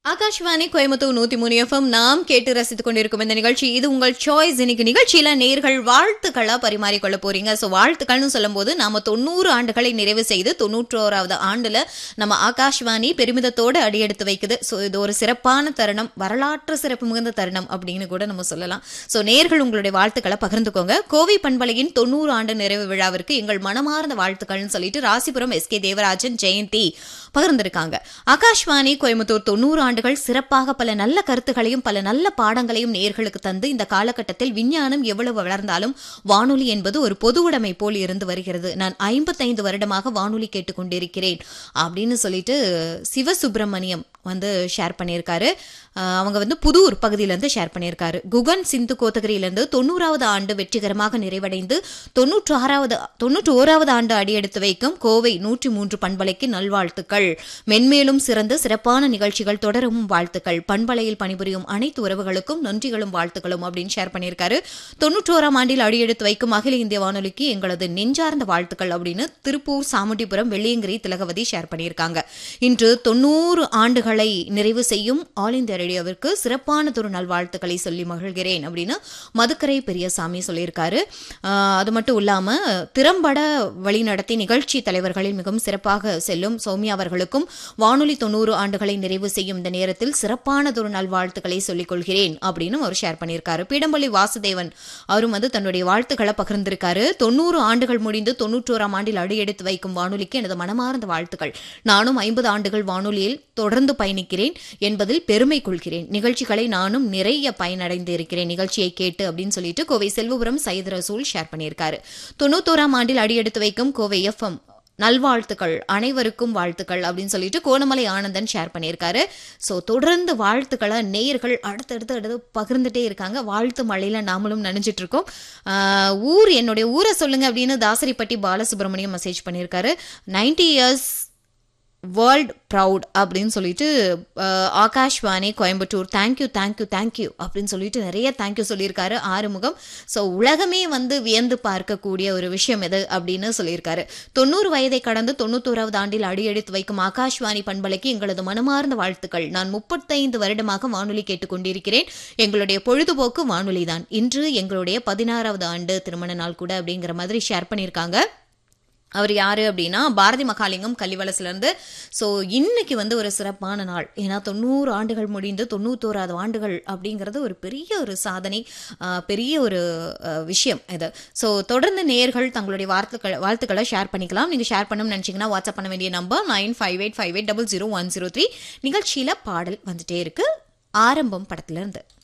ஆகாஷ்வாணி கோயம்புத்தூர் நூத்தி மூணு எஃப்எம் நாம் கேட்டு ரசித்துக் கொண்டிருக்கும் இந்த நிகழ்ச்சி இது உங்கள் சாய்ஸ் இன்னைக்கு நிகழ்ச்சியில நேர்கள் வாழ்த்துக்களா பரிமாறிக்கொள்ள போறீங்க ஸோ வாழ்த்துக்கள்னு சொல்லும்போது நாம தொண்ணூறு ஆண்டுகளை நிறைவு செய்து தொண்ணூற்றோராவது ஆண்டுல நம்ம ஆகாஷ்வாணி பெருமிதத்தோடு அடியெடுத்து வைக்குது ஸோ இது ஒரு சிறப்பான தருணம் வரலாற்று சிறப்பு மிகுந்த தருணம் அப்படின்னு கூட நம்ம சொல்லலாம் ஸோ நேர்கள் உங்களுடைய வாழ்த்துக்களை பகிர்ந்துக்கோங்க கோவை பண்பலையின் தொண்ணூறு ஆண்டு நிறைவு விழாவிற்கு எங்கள் மனமார்ந்த வாழ்த்துக்கள்னு சொல்லிட்டு ராசிபுரம் எஸ் கே தேவராஜன் ஜெயந்தி பகிர்ந்திருக்காங்க ஆகாஷ்வாணி கோயம்புத்தூர் தொண்ணூறு ஆண்டுகள் சிறப்பாக பல நல்ல கருத்துகளையும் பல நல்ல பாடங்களையும் நேர்களுக்கு தந்து இந்த காலகட்டத்தில் விஞ்ஞானம் எவ்வளவு வளர்ந்தாலும் வானொலி என்பது ஒரு பொது உடைமை போல் இருந்து வருகிறது நான் ஐம்பத்தைந்து வருடமாக வானொலி கேட்டுக்கொண்டிருக்கிறேன் அப்படின்னு சொல்லிட்டு சிவசுப்பிரமணியம் வந்து ஷேர் பண்ணியிருக்காரு அஹ் அவங்க வந்து புதூர் பகுதியிலேருந்து ஷேர் பண்ணியிருக்காரு குகன் சிந்து கோத்தகிரியிலேருந்து தொண்ணூறாவது ஆண்டு வெற்றிகரமாக நிறைவடைந்து தொண்ணூற்று ஆறாவது தொண்ணூற்று ஓராவது ஆண்டு அடியெடுத்து வைக்கும் கோவை நூற்றி மூன்று பண்பலைக்கு நல்வாழ்த்துக்கள் மென்மேலும் சிறந்து சிறப்பான நிகழ்ச்சிகள் தொடரும் வாழ்த்துக்கள் பண்பலையில் பணிபுரியும் அனைத்து உறவுகளுக்கும் நன்றிகளும் வாழ்த்துக்களும் அப்படின்னு ஷேர் பண்ணியிருக்காரு தொண்ணூற்றோராம் ஆண்டில் அடியெடுத்து வைக்கும் அகில இந்திய வானொலிக்கு எங்களது நெஞ்சார்ந்த வாழ்த்துக்கள் அப்படின்னு திருப்பூர் சாமுண்டிபுரம் வெள்ளியங்கிரி திலகவதி ஷேர் பண்ணியிருக்காங்க இன்று தொண்ணூறு ஆண்டுகளை நிறைவு செய்யும் ஆல் இந்தியா ரேடியோவிற்கு சிறப்பானதொரு நல்வாழ்த்துக்களை சொல்லி மகிழ்கிறேன் அப்படின்னு மதுக்கரை பெரியசாமி சொல்லியிருக்காரு ஆஹ் அது மட்டும் இல்லாம திறம்பட வழிநடத்தி நிகழ்ச்சி தலைவர்களில் மிகவும் சிறப்பாக செல்லும் சௌமியா அவர்களுக்கும் வானொலி தொண்ணூறு ஆண்டுகளை நிறைவு செய்யும் இந்த நேரத்தில் சிறப்பானதொரு நல்வாழ்த்துக்களை சொல்லிக் கொள்கிறேன் அப்படின்னு அவர் ஷேர் பண்ணியிருக்காரு பீடம்பள்ளி வாசுதேவன் அவரும் வந்து தன்னுடைய வாழ்த்துக்களை பகிர்ந்திருக்காரு தொண்ணூறு ஆண்டுகள் முடிந்து தொண்ணூற்றோராம் ஆண்டில் அடியெடுத்து வைக்கும் வானொலிக்கு எனது மனமார்ந்த வாழ்த்துக்கள் நானும் ஐம்பது ஆண்டுகள் வானொலியில் தொடர்ந்து பயணிக்கிறேன் என்பதில் பெருமை கொள்கிறேன் நிகழ்ச்சிகளை நானும் நிறைய பயனடைந்து இருக்கிறேன் நிகழ்ச்சியை கேட்டு அப்படின்னு சொல்லிட்டு கோவை செல்வபுரம் சையத் ரசூல் ஷேர் பண்ணியிருக்காரு தொண்ணூத்தோராம் ஆண்டில் அடியெடுத்து வைக்கும் கோவை எஃப்எம் நல்வாழ்த்துக்கள் அனைவருக்கும் வாழ்த்துக்கள் அப்படின்னு சொல்லிட்டு கோணமலை ஆனந்தன் ஷேர் பண்ணியிருக்காரு ஸோ தொடர்ந்து வாழ்த்துக்களை நேயர்கள் அடுத்தடுத்து அடுத்து பகிர்ந்துட்டே இருக்காங்க வாழ்த்து மழையில நாமளும் நினைஞ்சிட்டு இருக்கோம் ஆஹ் ஊர் என்னுடைய ஊரை சொல்லுங்க அப்படின்னு தாசரிப்பட்டி பாலசுப்ரமணியம் மெசேஜ் பண்ணியிருக்காரு நைன்டி இயர்ஸ் வேர்ல்ட் ப்ரவுட் அப்படின்னு சொல்லிட்டு அஹ், Akashvani Coimbatore thank you thank you thank you அப்படின்னு சொல்லிட்டு நிறைய தேங்க்யூ சொல்லியிருக்காரு ஆறுமுகம் ஸோ உலகமே வந்து வியந்து பார்க்கக்கூடிய ஒரு விஷயம் எது அப்படின்னு சொல்லியிருக்காரு தொண்ணூறு வயதை கடந்து தொண்ணூத்தோராவது ஆண்டில் அடியெடுத்து வைக்கும் ஆகாஷ்வாணி பண்பலைக்கு எங்களது மனமார்ந்த வாழ்த்துக்கள் நான் முப்பத்தைந்து வருடமாக வானொலி கேட்டுக்கொண்டிருக்கிறேன் எங்களுடைய பொழுதுபோக்கு வானொலி தான் இன்று எங்களுடைய பதினாறாவது ஆண்டு திருமண நாள் கூட அப்படிங்கிற மாதிரி ஷேர் பண்ணியிருக்காங்க அவர் யாரு அப்படின்னா பாரதி மகாலிங்கம் கள்ளிவளசுலேருந்து ஸோ இன்னைக்கு வந்து ஒரு சிறப்பான நாள் ஏன்னா தொண்ணூறு ஆண்டுகள் முடிந்து தொண்ணூத்தோராது ஆண்டுகள் அப்படிங்கிறது ஒரு பெரிய ஒரு சாதனை ஆஹ், பெரிய ஒரு ஆஹ், விஷயம் இது ஸோ தொடர்ந்து நேர்கள் தங்களுடைய வாழ்த்துக்கள் வாழ்த்துக்களை ஷேர் பண்ணிக்கலாம் நீங்கள் ஷேர் பண்ணணும்னு நினச்சிங்கன்னா வாட்ஸ்அப் பண்ண வேண்டிய number nine five eight five eight double zero one zero three நிகழ்ச்சியில் பாடல் வந்துட்டே இருக்கு ஆரம்பம் படத்துல இருந்து